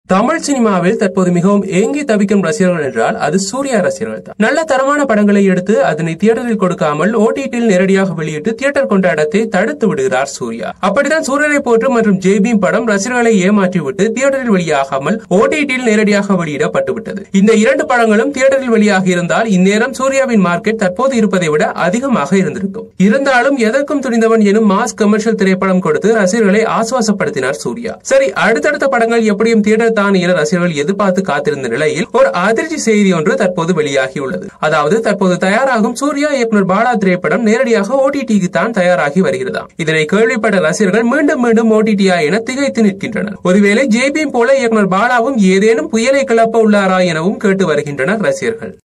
தமிழ் சினிமாவில் தற்போது மிகவும் ஏங்கி தவிக்கும் ரசிகர்கள் என்றால் அது சூர்யா ரசிகர்கள் தான் நல்ல தரமான படங்களை எடுத்து அதனை தியேட்டரில் கொடுக்காமல் ஓடிடியில் நேரடியாக வெளியிட்டு தியேட்டர் கொண்டாடத்தை தடுத்து விடுகிறார் சூர்யா அப்படித்தான் சூரியனை போற்று மற்றும் ஜேபீம் படம் ரசிகர்களை ஏமாற்றிவிட்டு தியேட்டரில் வெளியாகாமல் ஓடிடியில் நேரடியாக வெளியிடப்பட்டு விட்டது இந்த இரண்டு படங்களும் தியேட்டரில் வெளியாக இருந்தால் இந்நேரம் சூர்யாவின் மார்க்கெட் தற்போது இருப்பதை விட அதிகமாக இருந்திருக்கும் இருந்தாலும் எதற்கும் துணிந்தவன் எனும் மாஸ் கமர்ஷியல் திரைப்படம் கொடுத்து ரசிகர்களை ஆசுவாசப்படுத்தினார் சூர்யா சரி அடுத்தடுத்த படங்கள் எப்படியும் தியேட்டர் தான் என ரசிகர்கள் எதிர்பார்த்து காத்திருந்த நிலையில் ஒரு அதிர்ச்சி செய்தி ஒன்று தற்போது வெளியாகியுள்ளது அதாவது தற்போது தயாராகும் சூர்யா இயக்குனர் பாலா திரைப்படம் நேரடியாக ஓடிடிக்கு தான் தயாராகி வருகிறதாம் இதனை கேள்விப்பட்ட ரசிகர்கள் மீண்டும் மீண்டும் ஓடிடியா என திகைத்து நிற்கின்றனர் ஒருவேளை ஜேபிஎம் போல இயக்குனர் பாலாவும் ஏதேனும் புயலை கிளப்ப உள்ளாரா எனவும் கேட்டு வருகின்றனர் ரசிகர்கள்